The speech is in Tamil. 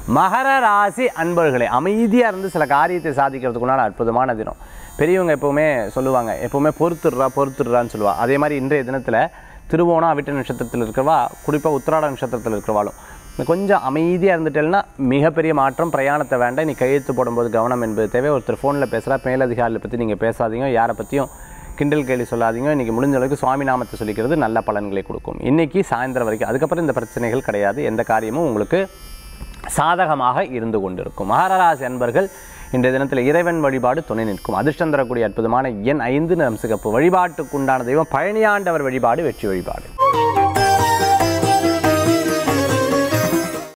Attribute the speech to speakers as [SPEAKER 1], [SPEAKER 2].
[SPEAKER 1] மகர ராசி அன்பர்களே அமைதியாக இருந்து சில காரியத்தை சாதிக்கிறதுக்குண்டான அற்புதமான தினம் பெரியவங்க எப்போவுமே சொல்லுவாங்க எப்போவுமே பொறுத்துடுறா பொறுத்துடுறான்னு சொல்லுவாள் அதே மாதிரி இன்றைய தினத்தில் திருவோணம் அவிட்ட நட்சத்திரத்தில் இருக்கிறவா குறிப்பாக உத்திராட நட்சத்திரத்தில் இருக்கிறவாளும் கொஞ்சம் அமைதியாக இருந்துட்டேன்னா மிகப்பெரிய மாற்றம் பிரயாணத்தை வேண்டாம் நீ கையெழுத்து போடும்போது கவனம் என்பது தேவை ஒருத்தர் ஃபோனில் பேசுகிறா மேலதிகாரிகளை பற்றி நீங்கள் பேசாதீங்க யாரை பற்றியும் கிண்டல் கேலி சொல்லாதீங்க இன்றைக்கி முடிஞ்ச அளவுக்கு சுவாமி நாமத்தை சொல்லிக்கிறது நல்ல பலன்களை கொடுக்கும் இன்றைக்கி சாயந்தரம் வரைக்கும் அதுக்கப்புறம் இந்த பிரச்சனைகள் கிடையாது எந்த காரியமும் உங்களுக்கு சாதகமாக இருந்து கொண்டிருக்கும் மகராசி அன்பர்கள் இன்றைய தினத்தில் இறைவன் வழிபாடு துணை நிற்கும் அதிர்ஷ்டம் தரக்கூடிய அற்புதமான எண் ஐந்து நிறம் சிகப்பு வழிபாட்டுக்குண்டான தெய்வம் பழனியாண்டவர் வழிபாடு வெற்றி வழிபாடு